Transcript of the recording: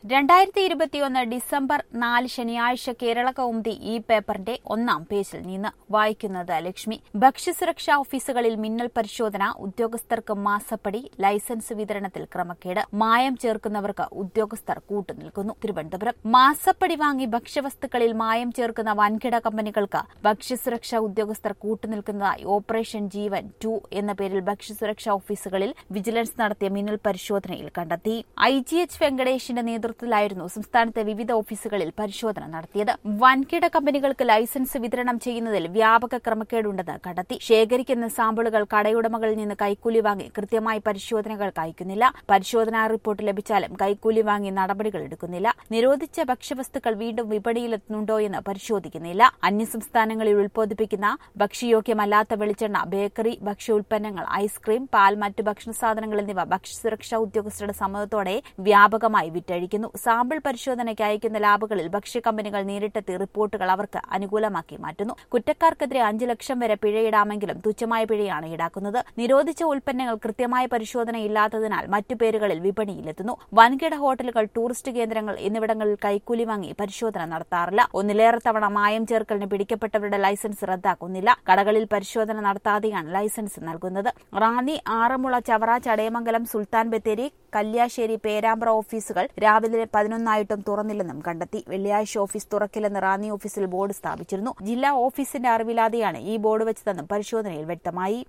രണ്ടായിരത്തി ഇരുപത്തിയൊന്ന് ഡിസംബർ നാല് ശനിയാഴ്ച കേരള കൗമുദി ഈ പേപ്പറിന്റെ ഒന്നാം പേജിൽ നിന്ന് വായിക്കുന്നത് ലക്ഷ്മി ഭക്ഷ്യസുരക്ഷാ ഓഫീസുകളിൽ മിന്നൽ പരിശോധന ഉദ്യോഗസ്ഥർക്ക് മാസപ്പടി ലൈസൻസ് വിതരണത്തിൽ ക്രമക്കേട് മായം ചേർക്കുന്നവർക്ക് ഉദ്യോഗസ്ഥർ കൂട്ടുനിൽക്കുന്നു തിരുവനന്തപുരം മാസപ്പടി വാങ്ങി ഭക്ഷ്യവസ്തുക്കളിൽ മായം ചേർക്കുന്ന വൻകിട കമ്പനികൾക്ക് ഭക്ഷ്യസുരക്ഷാ ഉദ്യോഗസ്ഥർ കൂട്ടുനിൽക്കുന്നതായി ഓപ്പറേഷൻ ജീവൻ ടു എന്ന പേരിൽ ഭക്ഷ്യസുരക്ഷാ ഓഫീസുകളിൽ വിജിലൻസ് നടത്തിയ മിന്നൽ പരിശോധനയിൽ കണ്ടെത്തി ഐ ജി എച്ച് വെങ്കടേഷിന്റെ നേതൃത്വത്തിലായിരുന്നു സംസ്ഥാനത്തെ വിവിധ ഓഫീസുകളിൽ പരിശോധന നടത്തിയത് വൻകിട കമ്പനികൾക്ക് ലൈസൻസ് വിതരണം ചെയ്യുന്നതിൽ വ്യാപക ക്രമക്കേടുണ്ടെന്ന് കണ്ടെത്തി ശേഖരിക്കുന്ന സാമ്പിളുകൾ കടയുടമകളിൽ നിന്ന് കൈക്കൂലി വാങ്ങി കൃത്യമായി പരിശോധനകൾക്ക് അയക്കുന്നില്ല പരിശോധനാ റിപ്പോർട്ട് ലഭിച്ചാലും കൈക്കൂലി വാങ്ങി നടപടികൾ എടുക്കുന്നില്ല നിരോധിച്ച ഭക്ഷ്യവസ്തുക്കൾ വീണ്ടും വിപണിയിലെത്തുന്നുണ്ടോ എന്ന് പരിശോധിക്കുന്നില്ല അന്യസംസ്ഥാനങ്ങളിൽ ഉൽപ്പാദിപ്പിക്കുന്ന ഭക്ഷ്യയോഗ്യമല്ലാത്ത വെളിച്ചെണ്ണ ബേക്കറി ഭക്ഷ്യ ഉൽപ്പന്നങ്ങൾ ഐസ്ക്രീം പാൽ മറ്റ് ഭക്ഷണ സാധനങ്ങൾ എന്നിവ ഭക്ഷ്യസുരക്ഷാ ഉദ്യോഗസ്ഥരുടെ സമ്മതത്തോടെ വ്യാപകമായി വിറ്റഴിക്കുന്നു സാമ്പിൾ പരിശോധനയ്ക്ക് അയക്കുന്ന ലാബുകളിൽ ഭക്ഷ്യ കമ്പനികൾ നേരിട്ടെത്തി റിപ്പോർട്ടുകൾ അവർക്ക് അനുകൂലമാക്കി മാറ്റുന്നു കുറ്റക്കാർക്കെതിരെ അഞ്ച് ലക്ഷം വരെ പിഴയിടാമെങ്കിലും തുച്ഛമായ പിഴയാണ് ഈടാക്കുന്നത് നിരോധിച്ച ഉൽപ്പന്നങ്ങൾ കൃത്യമായ പരിശോധനയില്ലാത്തതിനാൽ മറ്റു പേരുകളിൽ വിപണിയിലെത്തുന്നു വൻകിട ഹോട്ടലുകൾ ടൂറിസ്റ്റ് കേന്ദ്രങ്ങൾ എന്നിവിടങ്ങളിൽ കൈക്കൂലി വാങ്ങി പരിശോധന നടത്താറില്ല ഒന്നിലേറെ തവണ മായം ചേർക്കലിന് പിടിക്കപ്പെട്ടവരുടെ ലൈസൻസ് റദ്ദാക്കുന്നില്ല കടകളിൽ പരിശോധന നടത്താതെയാണ് ലൈസൻസ് നൽകുന്നത് റാന്നി ആറന്മുള ചവറ ചടയമംഗലം സുൽത്താൻ ബത്തേരി കല്യാശ്ശേരി പേരാമ്പ്ര ഓഫീസുകൾ രാവിലെ പതിനൊന്നായിട്ടും തുറന്നില്ലെന്നും കണ്ടെത്തി വെള്ളിയാഴ്ച ഓഫീസ് തുറക്കില്ലെന്ന് റാന്നി ഓഫീസിൽ ബോർഡ് സ്ഥാപിച്ചിരുന്നു ജില്ലാ ഓഫീസിന്റെ അറിവില്ലാതെയാണ് ഈ ബോർഡ് വെച്ചതെന്നും പരിശോധനയിൽ വ്യക്തമായി